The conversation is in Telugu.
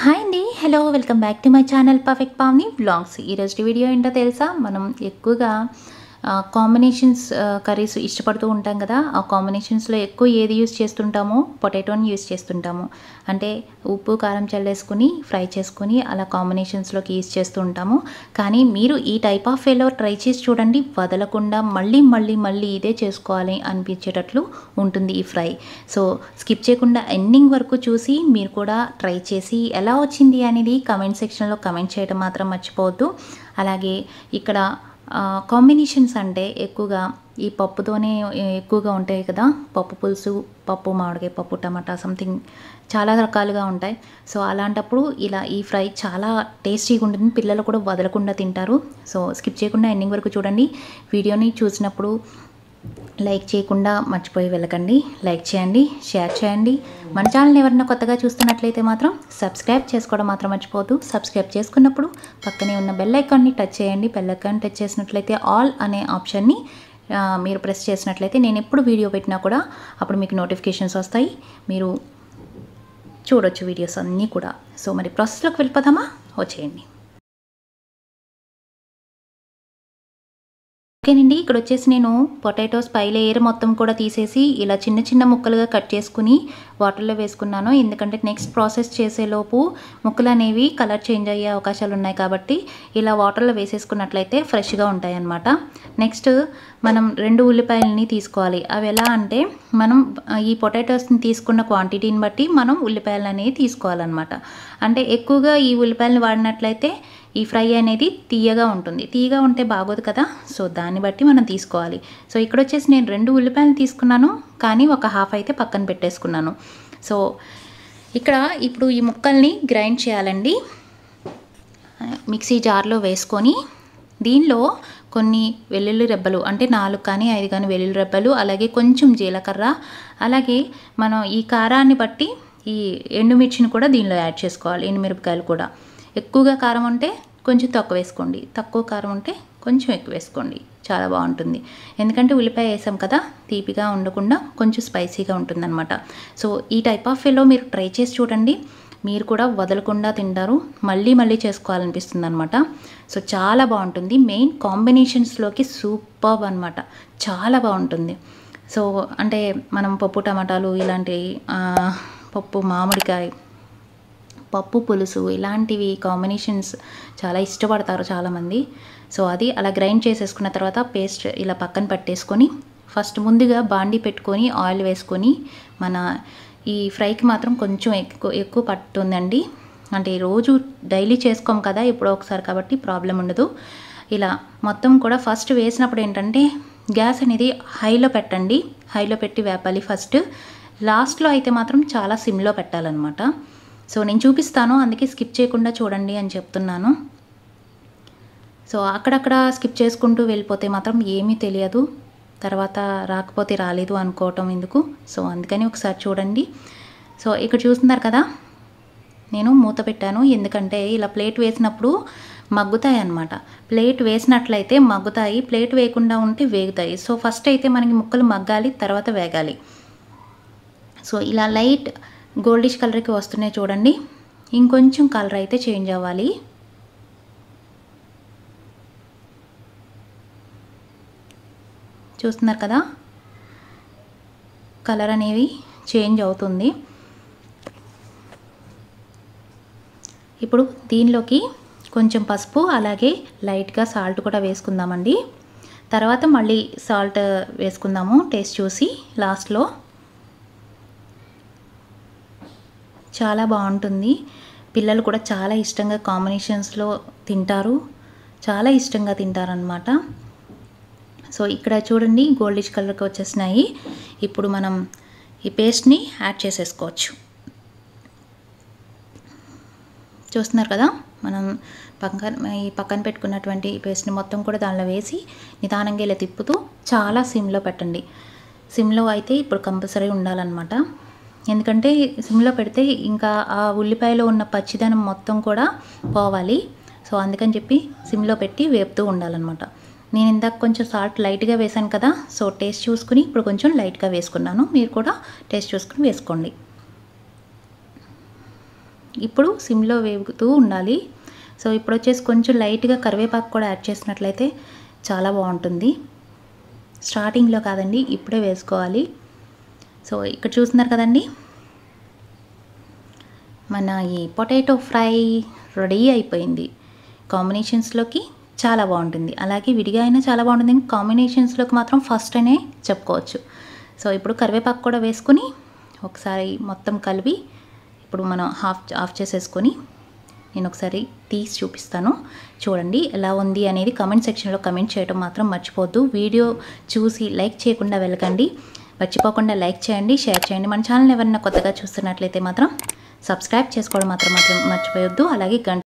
హాయ్ అండి hello welcome back to my channel perfect పామ్ని బ్లాగ్స్ ఈరోజు వీడియో ఏంటో తెలుసా మనం ఎక్కువగా కాంబినేషన్స్ కర్రీస్ ఇష్టపడుతూ ఉంటాం కదా ఆ కాంబినేషన్స్లో ఎక్కువ ఏది యూస్ చేస్తుంటామో పొటాటోని యూస్ చేస్తుంటాము అంటే ఉప్పు కారం చల్లేసుకుని ఫ్రై చేసుకుని అలా కాంబినేషన్స్లోకి యూస్ చేస్తూ ఉంటాము కానీ మీరు ఈ టైప్ ఆఫ్ వేలో ట్రై చేసి చూడండి వదలకుండా మళ్ళీ మళ్ళీ మళ్ళీ ఇదే చేసుకోవాలి అనిపించేటట్లు ఉంటుంది ఈ ఫ్రై సో స్కిప్ చేయకుండా ఎండింగ్ వరకు చూసి మీరు కూడా ట్రై చేసి ఎలా వచ్చింది అనేది కమెంట్ సెక్షన్లో కమెంట్ చేయడం మాత్రం మర్చిపోవద్దు అలాగే ఇక్కడ కాంబినేషన్స్ అంటే ఎక్కువగా ఈ పప్పుతోనే ఎక్కువగా ఉంటాయి కదా పప్పు పులుసు పప్పు మామిడికాయ పప్పు టమాటా సంథింగ్ చాలా రకాలుగా ఉంటాయి సో అలాంటప్పుడు ఇలా ఈ ఫ్రై చాలా టేస్టీగా ఉంటుంది పిల్లలు కూడా వదలకుండా తింటారు సో స్కిప్ చేయకుండా ఎండింగ్ వరకు చూడండి వీడియోని చూసినప్పుడు లైక్ చేయకుండా మర్చిపోయి వెళ్ళకండి లైక్ చేయండి షేర్ చేయండి మన ఛానల్ ఎవరైనా కొత్తగా చూస్తున్నట్లయితే మాత్రం సబ్స్క్రైబ్ చేసుకోవడం మాత్రం మర్చిపోవద్దు సబ్స్క్రైబ్ చేసుకున్నప్పుడు పక్కనే ఉన్న బెల్ ఐకాన్ని టచ్ చేయండి బెల్ ఐకాన్ టచ్ చేసినట్లయితే ఆల్ అనే ఆప్షన్ని ఆ, మీరు ప్రెస్ చేసినట్లయితే నేను ఎప్పుడు వీడియో పెట్టినా కూడా అప్పుడు మీకు నోటిఫికేషన్స్ వస్తాయి మీరు చూడొచ్చు వీడియోస్ అన్నీ కూడా సో మరి ప్రాసెస్లోకి వెళ్ళిపోదామా వచ్చేయండి ఓకేనండి ఇక్కడ వచ్చేసి నేను పొటాటోస్ పై లేయర్ మొత్తం కూడా తీసేసి ఇలా చిన్న చిన్న ముక్కలుగా కట్ చేసుకుని వాటర్లో వేసుకున్నాను ఎందుకంటే నెక్స్ట్ ప్రాసెస్ చేసేలోపు ముక్కలు అనేవి కలర్ చేంజ్ అయ్యే అవకాశాలు ఉన్నాయి కాబట్టి ఇలా వాటర్లో వేసేసుకున్నట్లయితే ఫ్రెష్గా ఉంటాయి అన్నమాట నెక్స్ట్ మనం రెండు ఉల్లిపాయలని తీసుకోవాలి అవి ఎలా అంటే మనం ఈ పొటాటోస్ని తీసుకున్న క్వాంటిటీని బట్టి మనం ఉల్లిపాయలు అనేవి తీసుకోవాలన్నమాట అంటే ఎక్కువగా ఈ ఉల్లిపాయలను వాడినట్లయితే ఈ ఫ్రై అనేది తీయగా ఉంటుంది తీయగా ఉంటే బాగోదు కదా సో దాన్ని బట్టి మనం తీసుకోవాలి సో ఇక్కడ వచ్చేసి నేను రెండు ఉల్లిపాయలు తీసుకున్నాను కానీ ఒక హాఫ్ అయితే పక్కన పెట్టేసుకున్నాను సో ఇక్కడ ఇప్పుడు ఈ ముక్కల్ని గ్రైండ్ చేయాలండి మిక్సీ జార్లో వేసుకొని దీనిలో కొన్ని వెల్లుల్లి రెబ్బలు అంటే నాలుగు కానీ ఐదు కానీ వెల్లుల్లి రెబ్బలు అలాగే కొంచెం జీలకర్ర అలాగే మనం ఈ కారాన్ని బట్టి ఈ ఎండుమిర్చిని కూడా దీనిలో యాడ్ చేసుకోవాలి ఎండుమిరపకాయలు కూడా ఎక్కువగా కారం ఉంటే కొంచెం తక్కువ వేసుకోండి తక్కువ కారం ఉంటే కొంచెం ఎక్కువ వేసుకోండి చాలా బాగుంటుంది ఎందుకంటే ఉల్లిపాయ వేసాం కదా తీపిగా ఉండకుండా కొంచెం స్పైసీగా ఉంటుందన్నమాట సో ఈ టైప్ ఆఫ్ వేలో మీరు ట్రై చేసి చూడండి మీరు కూడా వదలకుండా తింటారు మళ్ళీ మళ్ళీ చేసుకోవాలనిపిస్తుంది అనమాట సో చాలా బాగుంటుంది మెయిన్ కాంబినేషన్స్లోకి సూపర్ అనమాట చాలా బాగుంటుంది సో అంటే మనం పప్పు టమాటాలు ఇలాంటి ఆ, పప్పు మామిడికాయ పప్పు పులుసు ఇలాంటివి కాంబినేషన్స్ చాలా ఇష్టపడతారు చాలామంది సో అది అలా గ్రైండ్ చేసేసుకున్న తర్వాత పేస్ట్ ఇలా పక్కన పట్టేసుకొని ఫస్ట్ ముందుగా బాండి పెట్టుకొని ఆయిల్ వేసుకొని మన ఈ ఫ్రైకి మాత్రం కొంచెం ఎక్కువ ఎక్కువ పట్టుందండి అంటే రోజు డైలీ చేసుకోం కదా ఎప్పుడో ఒకసారి కాబట్టి ప్రాబ్లం ఉండదు ఇలా మొత్తం కూడా ఫస్ట్ వేసినప్పుడు ఏంటంటే గ్యాస్ అనేది హైలో పెట్టండి హైలో పెట్టి వేపాలి ఫస్ట్ లాస్ట్లో అయితే మాత్రం చాలా సిమ్లో పెట్టాలన్నమాట సో నేను చూపిస్తాను అందుకే స్కిప్ చేయకుండా చూడండి అని చెప్తున్నాను సో అక్కడక్కడ స్కిప్ చేసుకుంటూ వెళ్ళిపోతే మాత్రం ఏమీ తెలియదు తర్వాత రాకపోతే రాలేదు అనుకోవటం ఎందుకు సో అందుకని ఒకసారి చూడండి సో ఇక్కడ చూస్తున్నారు కదా నేను మూత పెట్టాను ఎందుకంటే ఇలా ప్లేట్ వేసినప్పుడు మగ్గుతాయి అన్నమాట ప్లేట్ వేసినట్లయితే మగ్గుతాయి ప్లేట్ వేయకుండా ఉంటే వేగుతాయి సో ఫస్ట్ అయితే మనకి ముక్కలు మగ్గాలి తర్వాత వేగాలి సో ఇలా లైట్ గోల్డిష్ కలర్కి వస్తున్నాయి చూడండి ఇంకొంచెం కలర్ అయితే చేంజ్ అవ్వాలి చూస్తున్నారు కదా కలర్ అనేవి చేంజ్ అవుతుంది ఇప్పుడు దీనిలోకి కొంచెం పసుపు అలాగే లైట్గా సాల్ట్ కూడా వేసుకుందామండి తర్వాత మళ్ళీ సాల్ట్ వేసుకుందాము టేస్ట్ చూసి లాస్ట్లో చాలా బాగుంటుంది పిల్లలు కూడా చాలా ఇష్టంగా కాంబినేషన్స్లో తింటారు చాలా ఇష్టంగా తింటారనమాట సో ఇక్కడ చూడండి గోల్డిష్ కలర్కి వచ్చేసినాయి ఇప్పుడు మనం ఈ పేస్ట్ని యాడ్ చేసేసుకోవచ్చు చూస్తున్నారు కదా మనం పక్కన ఈ పక్కన పెట్టుకున్నటువంటి పేస్ట్ని మొత్తం కూడా దానిలో వేసి నిదానంగా ఇలా తిప్పుతూ చాలా సిమ్లో పెట్టండి సిమ్లో అయితే ఇప్పుడు కంపల్సరీ ఉండాలన్నమాట ఎందుకంటే సిమ్లో పెడితే ఇంకా ఆ ఉల్లిపాయలో ఉన్న పచ్చిదనం మొత్తం కూడా పోవాలి సో అందుకని చెప్పి సిమ్లో పెట్టి వేపుతూ ఉండాలన్నమాట నేను ఇందాక కొంచెం సాల్ట్ లైట్గా వేసాను కదా సో టేస్ట్ చూసుకుని ఇప్పుడు కొంచెం లైట్గా వేసుకున్నాను మీరు కూడా టేస్ట్ చూసుకుని వేసుకోండి ఇప్పుడు సిమ్లో వేగుతూ ఉండాలి సో ఇప్పుడు వచ్చేసి కొంచెం లైట్గా కరివేపాకు కూడా యాడ్ చేసినట్లయితే చాలా బాగుంటుంది స్టార్టింగ్లో కాదండి ఇప్పుడే వేసుకోవాలి సో ఇక్కడ చూస్తున్నారు కదండి మన ఈ పొటాటో ఫ్రై రెడీ అయిపోయింది కాంబినేషన్స్లోకి చాలా బాగుంటుంది అలాగే విడిగా అయినా చాలా బాగుంటుంది కాంబినేషన్స్లోకి మాత్రం ఫస్ట్ అనే చెప్పుకోవచ్చు సో ఇప్పుడు కరివేపాకు కూడా వేసుకొని ఒకసారి మొత్తం కలిపి ఇప్పుడు మనం హాఫ్ ఆఫ్ చేసేసుకొని నేను ఒకసారి తీసి చూపిస్తాను చూడండి ఎలా ఉంది అనేది కమెంట్ సెక్షన్లో కమెంట్ చేయడం మాత్రం మర్చిపోవద్దు వీడియో చూసి లైక్ చేయకుండా వెళ్ళకండి మర్చిపోకుండా లైక్ చేయండి షేర్ చేయండి మన ఛానల్ ఎవరైనా కొత్తగా చూస్తున్నట్లయితే మాత్రం సబ్స్క్రైబ్ చేసుకోవడం మాత్రం మాత్రం మర్చిపోయొద్దు అలాగే గంట